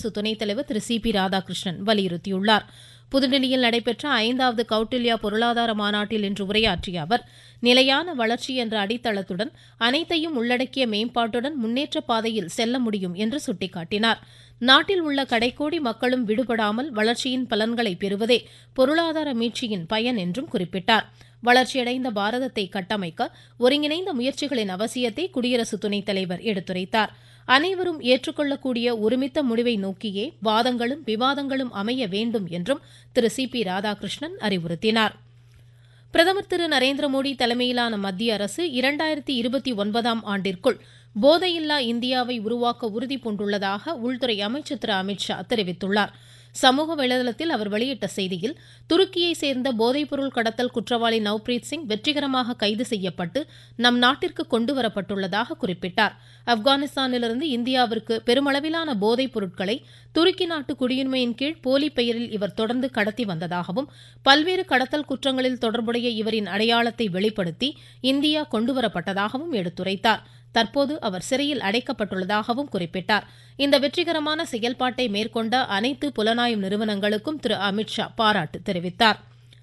குடியரசு துணைத் தலைவர் திரு சி பி ராதாகிருஷ்ணன் வலியுறுத்தியுள்ளார் புதுடில்லியில் நடைபெற்ற ஐந்தாவது கௌட்டில்யா பொருளாதார மாநாட்டில் இன்று உரையாற்றிய அவர் நிலையான வளர்ச்சி என்ற அடித்தளத்துடன் அனைத்தையும் உள்ளடக்கிய மேம்பாட்டுடன் முன்னேற்ற பாதையில் செல்ல முடியும் என்று சுட்டிக்காட்டினார் நாட்டில் உள்ள கடைக்கோடி மக்களும் விடுபடாமல் வளர்ச்சியின் பலன்களை பெறுவதே பொருளாதார மீட்சியின் பயன் என்றும் குறிப்பிட்டார் வளர்ச்சியடைந்த பாரதத்தை கட்டமைக்க ஒருங்கிணைந்த முயற்சிகளின் அவசியத்தை குடியரசு துணைத் தலைவர் எடுத்துரைத்தார் அனைவரும் ஏற்றுக்கொள்ளக்கூடிய ஒருமித்த முடிவை நோக்கியே வாதங்களும் விவாதங்களும் அமைய வேண்டும் என்றும் திரு சி பி ராதாகிருஷ்ணன் அறிவுறுத்தினார் பிரதமர் திரு நரேந்திர மோடி தலைமையிலான மத்திய அரசு இரண்டாயிரத்தி இருபத்தி ஒன்பதாம் ஆண்டிற்குள் போதையில்லா இந்தியாவை உருவாக்க உறுதி பூண்டுள்ளதாக உள்துறை அமைச்சர் திரு அமித்ஷா தெரிவித்துள்ளார் சமூக வலைதளத்தில் அவர் வெளியிட்ட செய்தியில் துருக்கியை சேர்ந்த போதைப்பொருள் கடத்தல் குற்றவாளி நவ்பிரீத் சிங் வெற்றிகரமாக கைது செய்யப்பட்டு நம் நாட்டிற்கு கொண்டுவரப்பட்டுள்ளதாக குறிப்பிட்டார் ஆப்கானிஸ்தானிலிருந்து இந்தியாவிற்கு பெருமளவிலான போதைப் பொருட்களை துருக்கி நாட்டு குடியுரிமையின் கீழ் போலி பெயரில் இவர் தொடர்ந்து கடத்தி வந்ததாகவும் பல்வேறு கடத்தல் குற்றங்களில் தொடர்புடைய இவரின் அடையாளத்தை வெளிப்படுத்தி இந்தியா கொண்டுவரப்பட்டதாகவும் எடுத்துரைத்தார் தற்போது அவர் சிறையில் அடைக்கப்பட்டுள்ளதாகவும் குறிப்பிட்டார் இந்த வெற்றிகரமான செயல்பாட்டை மேற்கொண்ட அனைத்து புலனாய்வு நிறுவனங்களுக்கும் திரு அமித்ஷா பாராட்டு தெரிவித்தார்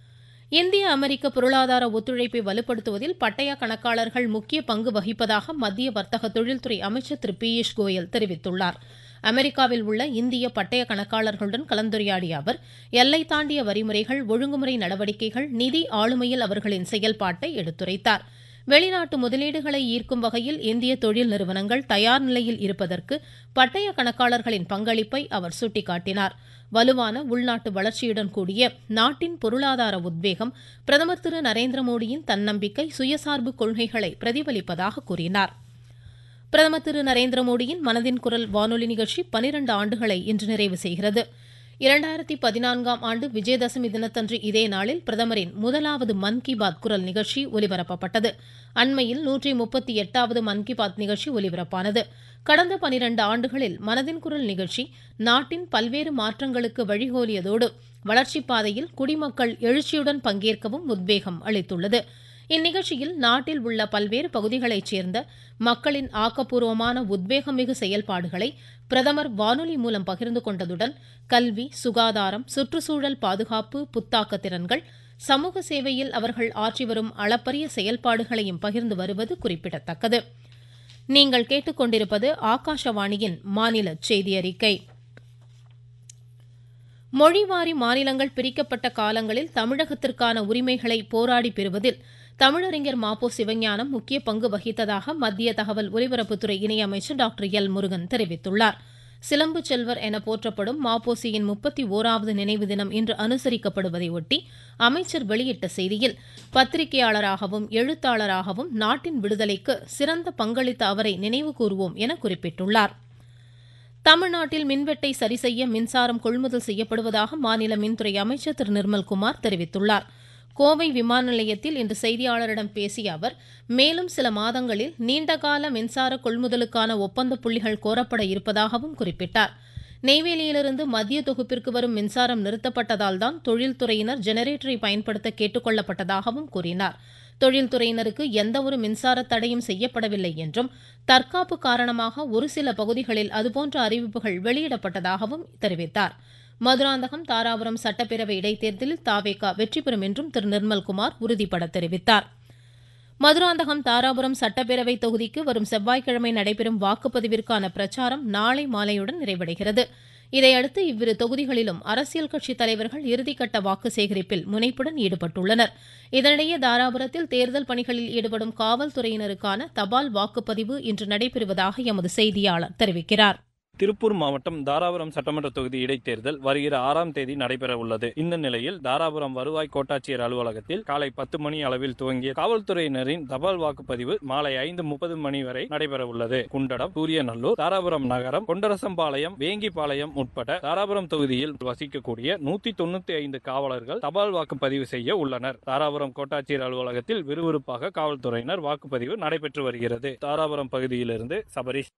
இந்திய அமெரிக்க பொருளாதார ஒத்துழைப்பை வலுப்படுத்துவதில் பட்டய கணக்காளர்கள் முக்கிய பங்கு வகிப்பதாக மத்திய வர்த்தக தொழில்துறை அமைச்சர் திரு பியூஷ் கோயல் தெரிவித்துள்ளார் அமெரிக்காவில் உள்ள இந்திய பட்டய கணக்காளர்களுடன் கலந்துரையாடிய அவர் எல்லை தாண்டிய வரிமுறைகள் ஒழுங்குமுறை நடவடிக்கைகள் நிதி ஆளுமையில் அவர்களின் செயல்பாட்டை எடுத்துரைத்தார் வெளிநாட்டு முதலீடுகளை ஈர்க்கும் வகையில் இந்திய தொழில் நிறுவனங்கள் தயார் நிலையில் இருப்பதற்கு பட்டய கணக்காளர்களின் பங்களிப்பை அவர் சுட்டிக்காட்டினார் வலுவான உள்நாட்டு வளர்ச்சியுடன் கூடிய நாட்டின் பொருளாதார உத்வேகம் பிரதமர் திரு நரேந்திர மோடியின் தன்னம்பிக்கை சுயசார்பு கொள்கைகளை பிரதிபலிப்பதாக கூறினார் பிரதமர் திரு நரேந்திர மோடியின் மனதின் குரல் வானொலி நிகழ்ச்சி பனிரண்டு ஆண்டுகளை இன்று நிறைவு செய்கிறது இரண்டாயிரத்தி பதினான்காம் ஆண்டு விஜயதசமி தினத்தன்று இதே நாளில் பிரதமரின் முதலாவது மன் கி பாத் குரல் நிகழ்ச்சி ஒலிபரப்பப்பட்டது அண்மையில் நூற்றி முப்பத்தி எட்டாவது மன் கி பாத் நிகழ்ச்சி ஒலிபரப்பானது கடந்த பனிரண்டு ஆண்டுகளில் மனதின் குரல் நிகழ்ச்சி நாட்டின் பல்வேறு மாற்றங்களுக்கு வழிகோலியதோடு வளர்ச்சிப் பாதையில் குடிமக்கள் எழுச்சியுடன் பங்கேற்கவும் உத்வேகம் அளித்துள்ளது இந்நிகழ்ச்சியில் நாட்டில் உள்ள பல்வேறு பகுதிகளைச் சேர்ந்த மக்களின் ஆக்கப்பூர்வமான உத்வேகமிகு செயல்பாடுகளை பிரதமர் வானொலி மூலம் பகிர்ந்து கொண்டதுடன் கல்வி சுகாதாரம் சுற்றுச்சூழல் பாதுகாப்பு புத்தாக்க திறன்கள் சமூக சேவையில் அவர்கள் ஆற்றி வரும் அளப்பரிய செயல்பாடுகளையும் பகிர்ந்து வருவது குறிப்பிடத்தக்கது நீங்கள் கேட்டுக்கொண்டிருப்பது ஆகாஷவாணியின் மாநில செய்தி அறிக்கை மொழிவாரி மாநிலங்கள் பிரிக்கப்பட்ட காலங்களில் தமிழகத்திற்கான உரிமைகளை போராடி பெறுவதில் தமிழறிஞர் மாப்போ சிவஞானம் முக்கிய பங்கு வகித்ததாக மத்திய தகவல் ஒலிபரப்புத்துறை இணையமைச்சர் டாக்டர் எல் முருகன் தெரிவித்துள்ளார் சிலம்பு செல்வர் என போற்றப்படும் மாப்போசியின் முப்பத்தி ஓராவது நினைவு தினம் இன்று அனுசரிக்கப்படுவதை ஒட்டி அமைச்சர் வெளியிட்ட செய்தியில் பத்திரிகையாளராகவும் எழுத்தாளராகவும் நாட்டின் விடுதலைக்கு சிறந்த பங்களித்த அவரை நினைவு கூறுவோம் என குறிப்பிட்டுள்ளார் தமிழ்நாட்டில் மின்வெட்டை சரிசெய்ய மின்சாரம் கொள்முதல் செய்யப்படுவதாக மாநில மின்துறை அமைச்சர் திரு நிர்மல்குமார் தெரிவித்துள்ளார் கோவை விமான நிலையத்தில் இன்று செய்தியாளரிடம் பேசிய அவர் மேலும் சில மாதங்களில் நீண்டகால மின்சார கொள்முதலுக்கான ஒப்பந்த புள்ளிகள் கோரப்பட இருப்பதாகவும் குறிப்பிட்டார் நெய்வேலியிலிருந்து மத்திய தொகுப்பிற்கு வரும் மின்சாரம் நிறுத்தப்பட்டதால் தான் தொழில்துறையினர் ஜெனரேட்டரை பயன்படுத்த கேட்டுக் கொள்ளப்பட்டதாகவும் கூறினார் தொழில்துறையினருக்கு எந்தவொரு மின்சார தடையும் செய்யப்படவில்லை என்றும் தற்காப்பு காரணமாக ஒரு சில பகுதிகளில் அதுபோன்ற அறிவிப்புகள் வெளியிடப்பட்டதாகவும் தெரிவித்தார் மதுராந்தகம் தாராபுரம் சட்டப்பேரவை இடைத்தேர்தலில் தாவேகா வெற்றி பெறும் என்றும் திரு நிர்மல்குமார் உறுதிபட தெரிவித்தார் மதுராந்தகம் தாராபுரம் சட்டப்பேரவை தொகுதிக்கு வரும் செவ்வாய்க்கிழமை நடைபெறும் வாக்குப்பதிவிற்கான பிரச்சாரம் நாளை மாலையுடன் நிறைவடைகிறது இதையடுத்து இவ்விரு தொகுதிகளிலும் அரசியல் கட்சி தலைவர்கள் இறுதிக்கட்ட வாக்கு சேகரிப்பில் முனைப்புடன் ஈடுபட்டுள்ளனர் இதனிடையே தாராபுரத்தில் தேர்தல் பணிகளில் ஈடுபடும் காவல்துறையினருக்கான தபால் வாக்குப்பதிவு இன்று நடைபெறுவதாக எமது செய்தியாளர் தெரிவிக்கிறார் திருப்பூர் மாவட்டம் தாராபுரம் சட்டமன்ற தொகுதி இடைத்தேர்தல் வருகிற ஆறாம் தேதி நடைபெற உள்ளது இந்த நிலையில் தாராபுரம் வருவாய் கோட்டாட்சியர் அலுவலகத்தில் காலை பத்து மணி அளவில் துவங்கிய காவல்துறையினரின் தபால் வாக்குப்பதிவு மாலை ஐந்து முப்பது மணி வரை நடைபெற உள்ளது குண்டடம் சூரியநல்லூர் தாராபுரம் நகரம் கொண்டரசம்பாளையம் வேங்கிப்பாளையம் உட்பட தாராபுரம் தொகுதியில் வசிக்கக்கூடிய நூத்தி தொண்ணூத்தி ஐந்து காவலர்கள் தபால் வாக்குப்பதிவு செய்ய உள்ளனர் தாராபுரம் கோட்டாட்சியர் அலுவலகத்தில் விறுவிறுப்பாக காவல்துறையினர் வாக்குப்பதிவு நடைபெற்று வருகிறது தாராபுரம் பகுதியிலிருந்து சபரிஷ்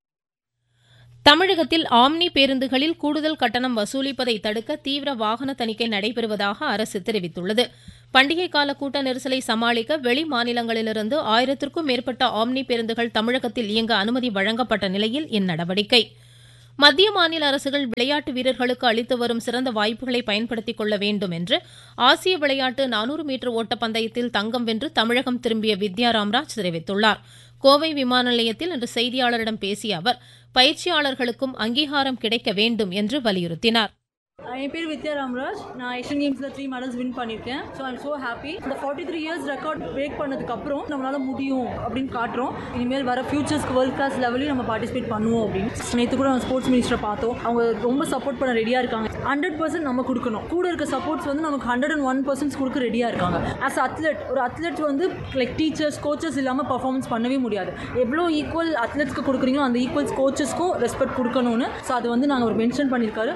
தமிழகத்தில் ஆம்னி பேருந்துகளில் கூடுதல் கட்டணம் வசூலிப்பதை தடுக்க தீவிர வாகன தணிக்கை நடைபெறுவதாக அரசு தெரிவித்துள்ளது பண்டிகை கால கூட்ட நெரிசலை சமாளிக்க வெளி மாநிலங்களிலிருந்து ஆயிரத்திற்கும் மேற்பட்ட ஆம்னி பேருந்துகள் தமிழகத்தில் இயங்க அனுமதி வழங்கப்பட்ட நிலையில் இந்நடவடிக்கை மத்திய மாநில அரசுகள் விளையாட்டு வீரர்களுக்கு அளித்து வரும் சிறந்த வாய்ப்புகளை பயன்படுத்திக் கொள்ள வேண்டும் என்று ஆசிய விளையாட்டு நானூறு மீட்டர் ஓட்டப்பந்தயத்தில் தங்கம் வென்று தமிழகம் திரும்பிய வித்யா ராம்ராஜ் தெரிவித்துள்ளார் கோவை விமான நிலையத்தில் இன்று செய்தியாளரிடம் பேசிய அவர் பயிற்சியாளர்களுக்கும் அங்கீகாரம் கிடைக்க வேண்டும் என்று வலியுறுத்தினார் என் பேர் வித்யா ராம்ராஜ் நான் ஏஷியன் கேம்ஸில் த்ரீ மெடல்ஸ் வின் பண்ணியிருக்கேன் ஸோ ஐம் ஸோ ஹாப்பி இந்த forty three years record break பண்ணதுக்கப்புறம் நம்மளால முடியும் அப்படின்னு காட்டுறோம் இனிமேல் வர ஃபியூச்சர்ஸ்க்கு வேர்ல்ட் கிளாஸ் லெவலையும் நம்ம பார்ட்டிசிபேட் பண்ணுவோம் அப்படின்னு நேற்று கூட நம்ம ஸ்போர்ட்ஸ் மினிஸ்டரை பார்த்தோம் அவங்க ரொம்ப சப்போர்ட் பண்ண ரெடியாக இருக்காங்க ஹண்ட்ரட் பர்சன்ட் நம்ம கொடுக்கணும் கூட இருக்க சப்போர்ட்ஸ் வந்து நமக்கு ஹண்ட்ரட் அண்ட் ஒன் பர்சன்ட் கொடுக்க ரெடியாக இருக்காங்க ஆஸ் அத்லெட் ஒரு அத்லெட் வந்து லைக் டீச்சர்ஸ் கோச்சஸ் இல்லாமல் பர்ஃபார்மன்ஸ் பண்ணவே முடியாது எவ்வளோ ஈக்குவல் அத்லெட்ஸ்க்கு கொடுக்குறீங்களோ அந்த ஈக்குவல்ஸ் கோச்சஸ்க்கும் ரெஸ்பெக்ட் கொடுக்கணும்னு ஸோ அது வந்து நாங்கள் ஒரு மென்ஷன் பண்ணியிருக்காரு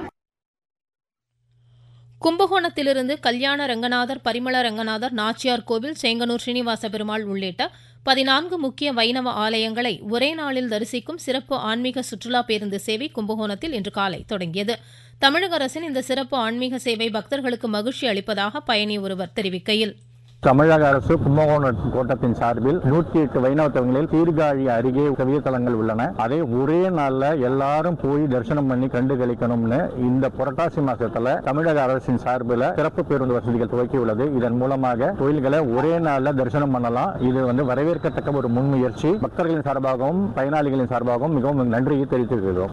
கும்பகோணத்திலிருந்து கல்யாண ரங்கநாதர் பரிமள ரங்கநாதர் நாச்சியார் கோவில் சேங்கனூர் ஸ்ரீனிவாச பெருமாள் உள்ளிட்ட பதினான்கு முக்கிய வைணவ ஆலயங்களை ஒரே நாளில் தரிசிக்கும் சிறப்பு ஆன்மீக சுற்றுலா பேருந்து சேவை கும்பகோணத்தில் இன்று காலை தொடங்கியது தமிழக அரசின் இந்த சிறப்பு ஆன்மீக சேவை பக்தர்களுக்கு மகிழ்ச்சி அளிப்பதாக பயணி ஒருவர் தெரிவிக்கையில் தமிழக அரசு கும்பகோணம் கோட்டத்தின் சார்பில் நூற்றி எட்டு வைணவ தலங்களில் சீர்காழி அருகே கவிய தலங்கள் உள்ளன அதை ஒரே நாள்ல எல்லாரும் போய் தரிசனம் பண்ணி கண்டு கழிக்கணும்னு இந்த புரட்டாசி மாசத்துல தமிழக அரசின் சார்பில் சிறப்பு பேருந்து வசதிகள் துவக்கி உள்ளது இதன் மூலமாக கோயில்களை ஒரே நாள்ல தரிசனம் பண்ணலாம் இது வந்து வரவேற்கத்தக்க ஒரு முன்முயற்சி பக்தர்களின் சார்பாகவும் பயனாளிகளின் சார்பாகவும் மிகவும் நன்றியை தெரிவித்திருக்கிறோம்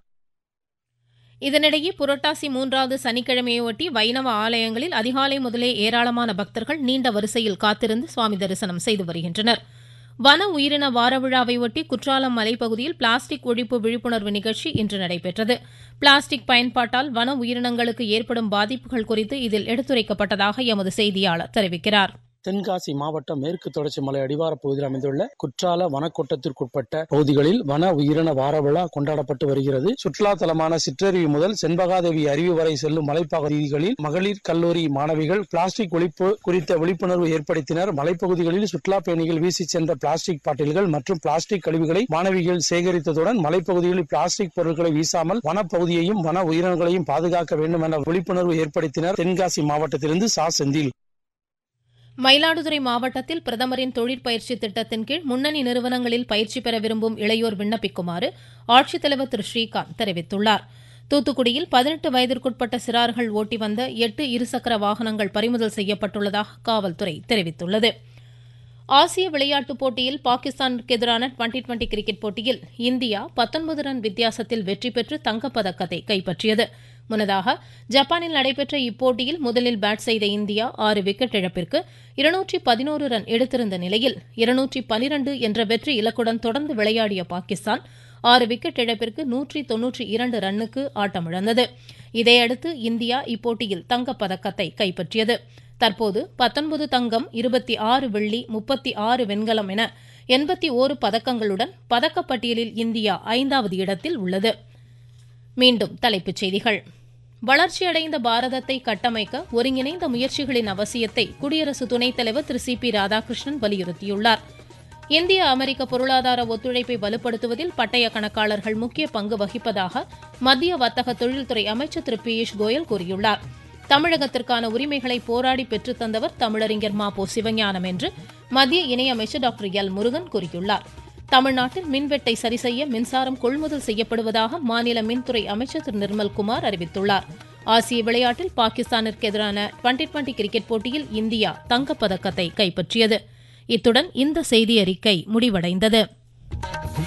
இதனிடையே புரட்டாசி மூன்றாவது சனிக்கிழமையொட்டி வைணவ ஆலயங்களில் அதிகாலை முதலே ஏராளமான பக்தர்கள் நீண்ட வரிசையில் காத்திருந்து சுவாமி தரிசனம் செய்து வருகின்றனர் வன உயிரின வார விழாவையொட்டி குற்றாலம் மலைப்பகுதியில் பிளாஸ்டிக் ஒழிப்பு விழிப்புணர்வு நிகழ்ச்சி இன்று நடைபெற்றது பிளாஸ்டிக் பயன்பாட்டால் வன உயிரினங்களுக்கு ஏற்படும் பாதிப்புகள் குறித்து இதில் எடுத்துரைக்கப்பட்டதாக எமது செய்தியாளர் தெரிவிக்கிறார் தென்காசி மாவட்டம் மேற்கு தொடர்ச்சி மலை அடிவார பகுதியில் அமைந்துள்ள குற்றால வனக்கோட்டத்திற்குட்பட்ட பகுதிகளில் வன உயிரின வார விழா கொண்டாடப்பட்டு வருகிறது சுற்றுலா தலமான சிற்றருவி முதல் செண்பகாதேவி அருவி வரை செல்லும் மலைப்பகுதிகளில் மகளிர் கல்லூரி மாணவிகள் பிளாஸ்டிக் ஒழிப்பு குறித்த விழிப்புணர்வு ஏற்படுத்தினர் மலைப்பகுதிகளில் சுற்றுலா பயணிகள் வீசி சென்ற பிளாஸ்டிக் பாட்டில்கள் மற்றும் பிளாஸ்டிக் கழிவுகளை மாணவிகள் சேகரித்ததுடன் மலைப்பகுதிகளில் பிளாஸ்டிக் பொருட்களை வீசாமல் வனப்பகுதியையும் வன உயிரினங்களையும் பாதுகாக்க வேண்டும் என விழிப்புணர்வு ஏற்படுத்தினர் தென்காசி மாவட்டத்திலிருந்து சா செந்தில் மயிலாடுதுறை மாவட்டத்தில் பிரதமரின் தொழிற்பயிற்சி திட்டத்தின் கீழ் முன்னணி நிறுவனங்களில் பயிற்சி பெற விரும்பும் இளையோர் விண்ணப்பிக்குமாறு ஆட்சித்தலைவர் திரு ஸ்ரீகாந்த் தெரிவித்துள்ளார் தூத்துக்குடியில் பதினெட்டு வயதிற்குட்பட்ட சிறார்கள் ஓட்டி வந்த எட்டு இருசக்கர வாகனங்கள் பறிமுதல் செய்யப்பட்டுள்ளதாக காவல்துறை தெரிவித்துள்ளது ஆசிய விளையாட்டுப் போட்டியில் பாகிஸ்தானுக்கு எதிரான டுவெண்டி டுவெண்டி கிரிக்கெட் போட்டியில் இந்தியா பத்தொன்பது ரன் வித்தியாசத்தில் வெற்றி பெற்று தங்கப்பதக்கத்தை கைப்பற்றியது முன்னதாக ஜப்பானில் நடைபெற்ற இப்போட்டியில் முதலில் பேட் செய்த இந்தியா ஆறு விக்கெட் இழப்பிற்கு இருநூற்றி பதினோரு ரன் எடுத்திருந்த நிலையில் இருநூற்றி பனிரண்டு என்ற வெற்றி இலக்குடன் தொடர்ந்து விளையாடிய பாகிஸ்தான் ஆறு விக்கெட் இழப்பிற்கு நூற்றி தொன்னூற்றி இரண்டு ரன்னுக்கு ஆட்டமிழந்தது இதையடுத்து இந்தியா இப்போட்டியில் தங்கப்பதக்கத்தை கைப்பற்றியது தற்போது பத்தொன்பது தங்கம் இருபத்தி ஆறு வெள்ளி முப்பத்தி ஆறு வெண்கலம் என எண்பத்தி ஓரு பதக்கங்களுடன் பதக்கப்பட்டியலில் இந்தியா ஐந்தாவது இடத்தில் உள்ளது மீண்டும் தலைப்புச் செய்திகள் வளர்ச்சியடைந்த பாரதத்தை கட்டமைக்க ஒருங்கிணைந்த முயற்சிகளின் அவசியத்தை குடியரசு துணைத் தலைவர் திரு சி பி ராதாகிருஷ்ணன் வலியுறுத்தியுள்ளார் இந்திய அமெரிக்க பொருளாதார ஒத்துழைப்பை வலுப்படுத்துவதில் பட்டய கணக்காளர்கள் முக்கிய பங்கு வகிப்பதாக மத்திய வர்த்தக தொழில்துறை அமைச்சர் திரு பியூஷ் கோயல் கூறியுள்ளார் தமிழகத்திற்கான உரிமைகளை போராடி பெற்றுத் தந்தவர் தமிழறிஞர் மா பொ சிவஞானம் என்று மத்திய இணையமைச்சர் டாக்டர் எல் முருகன் கூறியுள்ளார் தமிழ்நாட்டில் மின்வெட்டை சரி செய்ய மின்சாரம் கொள்முதல் செய்யப்படுவதாக மாநில மின்துறை அமைச்சர் திரு நிர்மல்குமார் அறிவித்துள்ளார் ஆசிய விளையாட்டில் பாகிஸ்தானிற்கு எதிரான டுவெண்டி டுவெண்டி கிரிக்கெட் போட்டியில் இந்தியா தங்கப்பதக்கத்தை கைப்பற்றியது இத்துடன் இந்த செய்தி அறிக்கை முடிவடைந்தது